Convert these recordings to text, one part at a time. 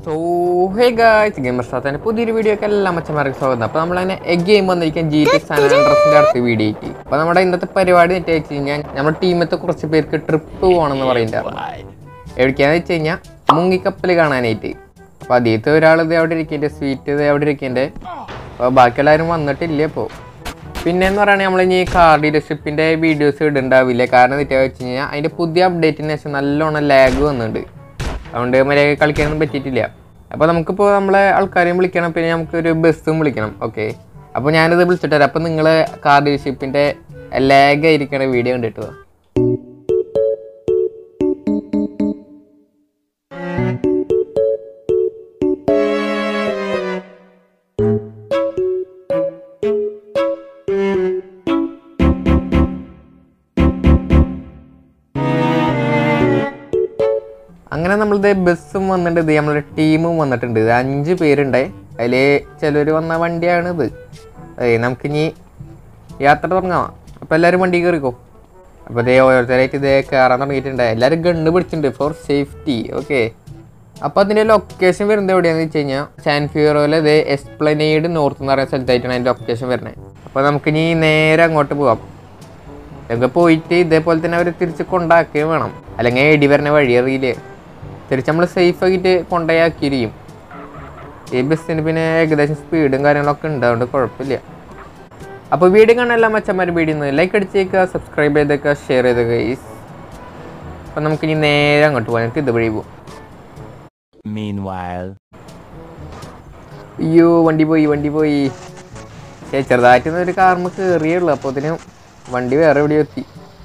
So hey guys gamer സ്റ്റാർട്ടിന്റെ പുതിയൊരു video ഒക്കെ എല്ലാം അച്ഛന്മാർക്ക് സ്വാഗതം അപ്പോൾ നമ്മൾ തന്നെ എ ഗെയിം വന്നിരിക്കാൻ ജി ടി സാൻഡ്രസിന്റെ അടുത്ത വീഡിയോ ആയിട്ട് അപ്പോൾ നമ്മുടെ ഇന്നത്തെ പരിപാടി എന്ന് വെച്ച് കഴിഞ്ഞാൽ നമ്മുടെ ടീമത്തെ കുറച്ച് പേർക്ക് ട്രിപ്പ് പോകണമെന്ന് പറയുന്നുണ്ടായിരുന്നു എവിടേക്കാന്ന് വെച്ച് കഴിഞ്ഞാൽ മുങ്ങിക്കപ്പൽ കാണാനായിട്ട് അപ്പോൾ ആദ്യത്തെ ഒരാൾ ഇത് അവിടെ ഇരിക്കേണ്ട സ്വീറ്റ് ഇത് അവിടെ ഇരിക്കേണ്ടത് അപ്പോൾ ബാക്കിയുള്ളവരും വന്നിട്ടില്ല ഇപ്പോൾ പിന്നെ എന്ന് പറയുകയാണെങ്കിൽ നമ്മൾ ഇനി കാർ ഡീലർഷിപ്പിൻ്റെ വീഡിയോസ് ഇടുണ്ടാവില്ല കാരണം എന്താ വെച്ച് കഴിഞ്ഞാൽ അതിൻ്റെ പുതിയ അപ്ഡേറ്റിന് ശേഷം നല്ലോണം ലാഗ് വന്നിട്ടുണ്ട് അതുകൊണ്ട് മര്യാദ കളിക്കാനൊന്നും പറ്റിയിട്ടില്ല അപ്പോൾ നമുക്കിപ്പോൾ നമ്മളെ ആൾക്കാരെയും വിളിക്കണം പിന്നെ നമുക്കൊരു ബസ്സും വിളിക്കണം ഓക്കെ അപ്പോൾ ഞാനിത് വിളിച്ചിട്ട് തരാം അപ്പോൾ നിങ്ങൾ കാർ ഡീലർഷിപ്പിൻ്റെ ലാഗ് ആയിരിക്കണ വീഡിയോ കണ്ടിട്ട് വാ. അങ്ങനെ നമ്മളിത് ബസ്സും വന്നിട്ടുണ്ട് ഇത് നമ്മളുടെ ടീമും വന്നിട്ടുണ്ട് ഇത് അഞ്ച് പേരുണ്ടേ അതിൽ ചിലർ വന്ന വണ്ടിയാണിത് അതെ നമുക്കിനി യാത്ര തുടങ്ങാം അപ്പോൾ എല്ലാവരും വണ്ടി കയറിക്കോ അപ്പോൾ ഇതേ ഓരോരുത്തരായിട്ട് ഇതേ കയറാൻ തുടങ്ങിയിട്ടുണ്ട് എല്ലാവരും ഗണ്ണ് പിടിച്ചിട്ടുണ്ട് ഫോർ സേഫ്റ്റി ഓക്കെ അപ്പോൾ അതിൻ്റെ ലൊക്കേഷൻ വരുന്നത് എവിടെയാണെന്ന് വെച്ച് കഴിഞ്ഞാൽ സാൻഫിയറോയിലെ ഇത് എസ്പ്ലനേഡ് നോർത്ത് എന്ന് പറയുന്ന സ്ഥലത്തായിട്ടാണ് അതിൻ്റെ ലൊക്കേഷൻ വരുന്നത് അപ്പോൾ നമുക്കിനി നേരെ അങ്ങോട്ട് പോവാം ഞങ്ങൾക്ക് പോയിട്ട് ഇതേപോലെ തന്നെ അവർ തിരിച്ച് കൊണ്ടാക്കുകയും വേണം അല്ലെങ്കിൽ എടി വരുന്ന വഴി അറിയില്ലേ തിരിച്ച് നമ്മൾ സേഫ് ആക്കിയിട്ട് കൊണ്ടയാക്കിയിരിക്കും ഈ ബസ്സിന് പിന്നെ ഏകദേശം സ്പീഡും കാര്യങ്ങളൊക്കെ ഉണ്ട് അതുകൊണ്ട് കുഴപ്പമില്ല അപ്പോൾ വീഡിയോ കാണാൻ എല്ലാ മച്ചന്മാർ വീഡിയോ ഒന്ന് ലൈക്ക് അടിച്ചേക്കുക സബ്സ്ക്രൈബ് ചെയ്തേക്കുക ഷെയർ ചെയ്തേക്കുക ഈസ് അപ്പം നമുക്കിനി നേരെ അങ്ങോട്ട് പോകാം നമുക്ക് ഇതുവഴി പോകും Meanwhile, അയ്യോ വണ്ടി പോയി വണ്ടി പോയി പക്ഷേ ചെറുതായിട്ടൊന്നും ഒരു കാർമ കയറിയുള്ളൂ അപ്പോൾ അതിന് വണ്ടി വേറെ എവിടെയോ എത്തി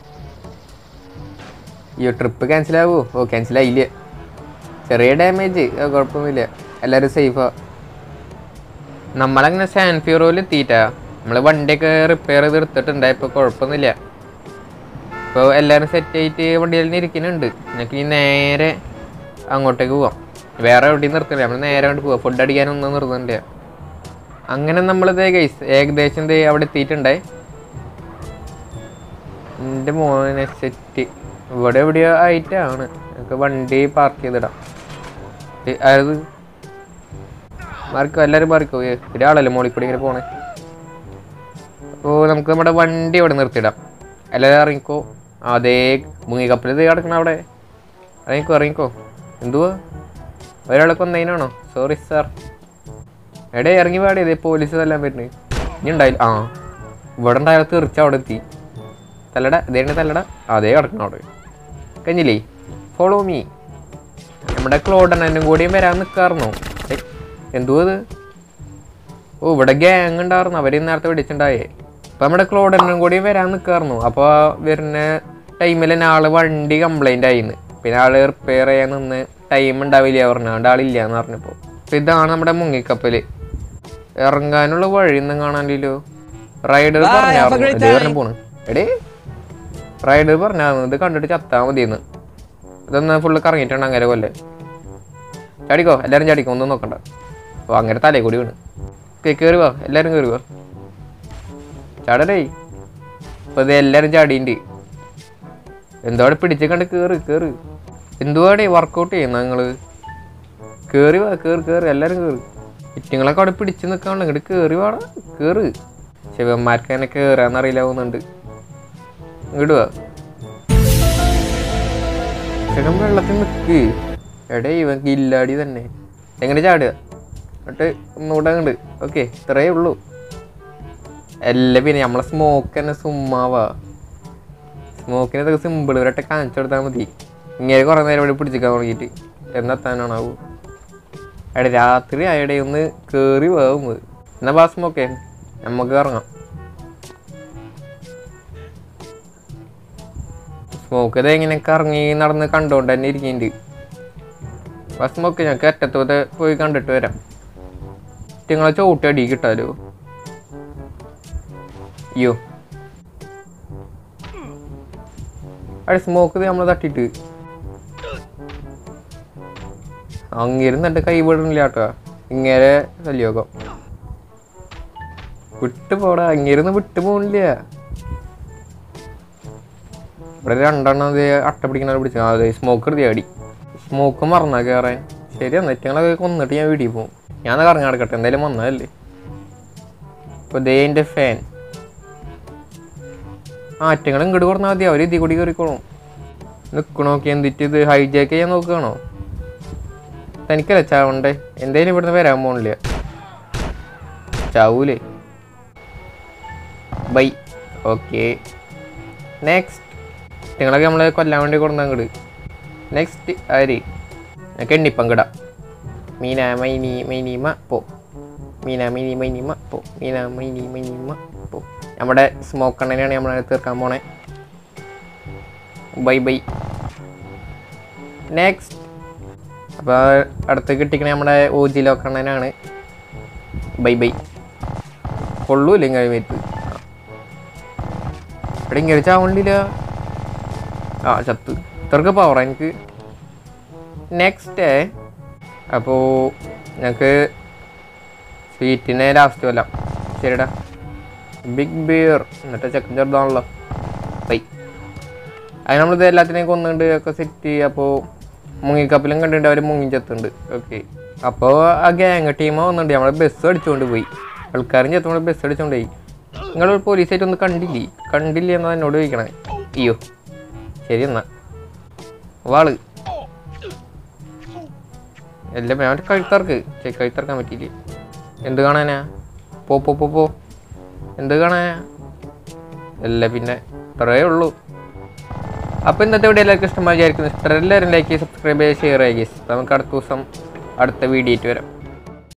അയ്യോ ട്രിപ്പ് ക്യാൻസൽ ആവോ ഓ ക്യാൻസൽ ആയില്ല ചെറിയ ഡാമേജ് കുഴപ്പമൊന്നുമില്ല എല്ലാവരും സേഫാ നമ്മളങ്ങനെ സാൻഫ്യൂറോയിൽ എത്തിയിട്ടാ നമ്മൾ വണ്ടിയൊക്കെ റിപ്പയർ ചെയ്ത് എടുത്തിട്ടുണ്ട് ഇപ്പോൾ കുഴപ്പമൊന്നുമില്ല ഇപ്പോൾ എല്ലാവരും സെറ്റ് ആയിട്ട് വണ്ടിയിൽ തന്നെ ഇരിക്കുന്നുണ്ട് ഞങ്ങൾക്ക് ഇനി നേരെ അങ്ങോട്ടേക്ക് പോവാം വേറെ എവിടെയും നിർത്തില്ല നമ്മൾ നേരെ അങ്ങോട്ട് പോവാം ഫുഡ് അടിക്കാനൊന്നും നിർത്തുന്നില്ല അങ്ങനെ നമ്മളിത് ഗൈസ് ഏകദേശം ദേ അവിടെ എത്തിയിട്ടുണ്ടേ എൻ്റെ മോനെ സെറ്റ് ഇവിടെ എവിടെയോ ആയിട്ടാണ് നമുക്ക് വണ്ടി പാർക്ക് ചെയ്തിടാം ഏ, അത് മാറിക്കോ എല്ലാവരും മാറിക്കോ ഏ, ഒരാളല്ലേ മോളിൽ കൂടി ഇങ്ങനെ പോണേ അപ്പോൾ നമുക്ക് നമ്മുടെ വണ്ടി ഇവിടെ നിർത്തിയിടാം എല്ലാവരും ഇറങ്ങിക്കോ അതേ മുങ്ങിക്കപ്പൽ ഇത് കിടക്കണം അവിടെ ഇറങ്ങിക്കോ ഇറങ്ങിക്കോ എന്തുവാ ഒരാളെ കൊന്നതിനാണോ സോറി സാർ എടേ ഇറങ്ങി പാടി ഇതേ പോലീസ് എല്ലാം വരുന്നത് ഇനി ഉണ്ടായില്ല ആ ഇവിടെ ഉണ്ടായാൽ തെറിച്ച് അവിടെ എത്തി തല്ലട ഇതേണ്ട തല്ലട അതേ കിടക്കണം അവിടെ കഴിഞ്ഞില്ലേ ഫോളോ മീ നമ്മുടെ ക്ലോഡനും കൂടിയും വരാൻ നിൽക്കാറുന്നു എന്തുവാ ഇത് ഓ ഇവിടെ ഗ്യാങ് ഉണ്ടായിരുന്നു അവര് നേരത്തെ പിടിച്ചിട്ടുണ്ടായേ അപ്പൊ നമ്മുടെ ക്ലോഡനും കൂടി വരാൻ നിൽക്കായിരുന്നു അപ്പോൾ വരുന്ന ടൈമിൽ തന്നെ ആള് വണ്ടി കംപ്ലൈന്റ് ആയിന്ന് പിന്നെ ആള് റിപ്പയർ ചെയ്യാൻ നിന്ന് ടൈം ഉണ്ടാവില്ല പറഞ്ഞു അതുകൊണ്ട് ആളില്ല എന്ന് പറഞ്ഞപ്പോ അപ്പൊ ഇതാണ് നമ്മുടെ മുങ്ങിക്കപ്പല് ഇറങ്ങാനുള്ള വഴിയൊന്നും കാണാനില്ലല്ലോ റൈഡർ പറഞ്ഞു ഇത് പറഞ്ഞു പോണ് എടേ റൈഡർ പറഞ്ഞു ഇത് കണ്ടിട്ട് ചത്താ മതിയെന്ന് ഇതൊന്ന് ഫുള്ള് കറങ്ങിയിട്ടുണ്ട് അങ്ങനെ കൊല്ലേ ചാടിക്കോ എല്ലാവരും ചാടിക്കോ ഒന്നും നോക്കണ്ട അപ്പോൾ അങ്ങനെ തലേ കൂടി വീണ് കയറി വാ എല്ലാവരും കയറി വാ ചാടരേ അപ്പോൾ ഇത് എല്ലാവരും ചാടിയുണ്ട് എന്തോടെ പിടിച്ച് കണ്ട് കയറി കയറി എന്തുവാടേ വർക്കൗട്ട് ചെയ്യുന്ന നിങ്ങൾ കയറി വാ കയറി കയറി എല്ലാവരും കയറി ഇറ്റിങ്ങളൊക്കെ അവിടെ പിടിച്ച് നിൽക്കാണല്ലോ ഇങ്ങോട്ട് കയറി വാടാ കയറി ശിവന്മാർക്ക് തന്നെ കയറാന്നറിയില്ല പോകുന്നുണ്ട് ഇങ്ങോട്ട് വാ ചേട്ടൻ വെള്ളത്തിൽ നിൽക്ക് എടേ ഇവൻ കില്ലാടി തന്നെ എങ്ങനെ ചാടുക എന്നിട്ട് ഒന്നുകൂടെ അങ്ങോട്ട് ഓക്കെ ഇത്രയേ ഉള്ളൂ എല്ലാം പിന്നെ നമ്മളെ സ്മോക്ക് തന്നെ സുമ്മാവാ സ്മോക്കിന് ഇതൊക്കെ സിമ്പിൾ ഇവരൊക്കെ കാണിച്ചു കൊടുത്താൽ മതി ഇങ്ങനെ കുറേ നേരം ഇവിടെ പിടിച്ചിക്കാൻ തുടങ്ങിയിട്ട് എന്നെത്താനാണാവൂ എടെ രാത്രി ആയടെ ഒന്ന് കയറി പോകുന്നത് എന്നാ ബാ സ്മോക്കേ നമുക്ക് ഇറങ്ങാം സ്മോക്ക് ഇത് എങ്ങനെ കറങ്ങി നടന്ന് കണ്ടുകൊണ്ട് തന്നെ ഇരിക്കുന്നുണ്ട് ബസ് നോക്ക് ഞങ്ങൾക്ക് അറ്റത്തോട്ട് പോയി കണ്ടിട്ട് വരാം നിങ്ങളെ ചോട്ടി അടി കിട്ടാലോ അയ്യോ അവിടെ സ്മോക്ക് നമ്മൾ തട്ടിട്ട് അങ്ങിരുന്നിട്ട് കൈ വിടണില്ല കേട്ടോ ഇങ്ങനെ ശല്യോഗം വിട്ടു പോടാ അങ്ങിരുന്ന് വിട്ടു പോണില്ല ഇവിടെ രണ്ടെണ്ണം ഇത് അട്ട പിടിക്കുന്ന പിടിച്ചു അതെ സ്മോക്ക് എടുത്തി അടി സ്മോക്ക് മറന്നാ കയറാൻ ശരി നെറ്റങ്ങളൊക്കെ കൊന്നിട്ട് ഞാൻ വീട്ടിൽ പോകും ഞാൻ കറങ്ങി നടക്കട്ടെ എന്തായാലും വന്നതല്ലേ ഇപ്പോൾ ദേ എൻ്റെ ഫാൻ ആ അറ്റങ്ങൾ ഇങ്ങോട്ട് കൊടുത്താൽ മതി അവർ ഇതിൽ കൂടി കയറിക്കോളും നിൽക്കണോക്കി എന്തിട്ട് ഇത് ഹൈജാക്ക് ചെയ്യാൻ നോക്കുകയാണോ തനിക്കല്ല ചാവണ്ടേ എന്തായാലും ഇവിടുന്ന് വരാൻ പോണില്ല ചാവൂലേ ബൈ ഓക്കെ നെക്സ്റ്റ് നിങ്ങളൊക്കെ നമ്മളെ കൊല്ലാൻ വേണ്ടി കൊടുന്ന അങ്ങോട്ട് നെക്സ്റ്റ് ആര് ഞാൻ കെണ്ണിപ്പങ്കിട മീന മൈനി മൈനിമ പോ മീന മൈനി മൈനിമ പോ മീന മൈനി മൈനിമ പോ നമ്മുടെ സ്മോക്ക് കണ്ണനെയാണ് നമ്മളെ തീർക്കാൻ പോണേ ബൈ ബൈ നെക്സ്റ്റ് അപ്പോൾ അടുത്ത് കിട്ടിക്കണ നമ്മുടെ ഓജിലോ കണ്ണനാണ് ബൈ ബൈ കൊള്ളൂല്ല ഇങ്ങനെ മേത്ത് ഇവിടെ ഇങ്ങനെ ചാവണ്ടില്ല ആ ചത്ത് ഇത്രക്ക് പവറാ എനിക്ക് നെക്സ്റ്റ് അപ്പോൾ ഞങ്ങൾക്ക് സ്വീറ്റിനെ ലാസ്റ്റ് കൊല്ലാം ശരിടാ ബിഗ് ബിയർ എന്നിട്ട് ചെക്കൻ ചെറുതാണല്ലോ ബൈ അത് നമ്മളിത് എല്ലാത്തിനെയും കൊന്നുണ്ട് ഒക്കെ സെറ്റ് അപ്പോൾ മുങ്ങിക്കപ്പലും കണ്ടിട്ടുണ്ട് അവർ മുങ്ങി ചത്തുണ്ട് ഓക്കെ അപ്പോൾ ആ ഗ്യാങ് ടീം വന്നിട്ടുണ്ട് നമ്മളെ ബസ് അടിച്ചുകൊണ്ട് പോയി ആൾക്കാരും ചെത്തുമ്പോൾ ബസ് അടിച്ചുകൊണ്ട് പോയി നിങ്ങൾ പോലീസായിട്ട് ഒന്ന് കണ്ടില്ലേ കണ്ടില്ലേ എന്നാ എന്നോട് ചോദിക്കണേ അയ്യോ ശരി എന്നാ വാള് എല്ലാം ഞാൻ കഴുത്തർക്ക് ചെ കഴുത്തറക്കാൻ പറ്റിയില്ലേ എന്ത് കാണാനാ പോ പോ പോ പോ എന്ത് കാണാനാ അല്ല പിന്നെ ഇത്രയേ ഉള്ളൂ അപ്പോൾ ഇന്നത്തെ വീഡിയോ എല്ലാവർക്കും ഇഷ്ടമായി വിചാരിക്കുന്നു ഇഷ്ടം എല്ലാവരും ലൈക്ക് സബ്സ്ക്രൈബ് ചെയ്യുക ഷെയർ ചെയ്യുക നമുക്ക് അടുത്ത ദിവസം അടുത്ത വീഡിയോ ആയിട്ട് വരാം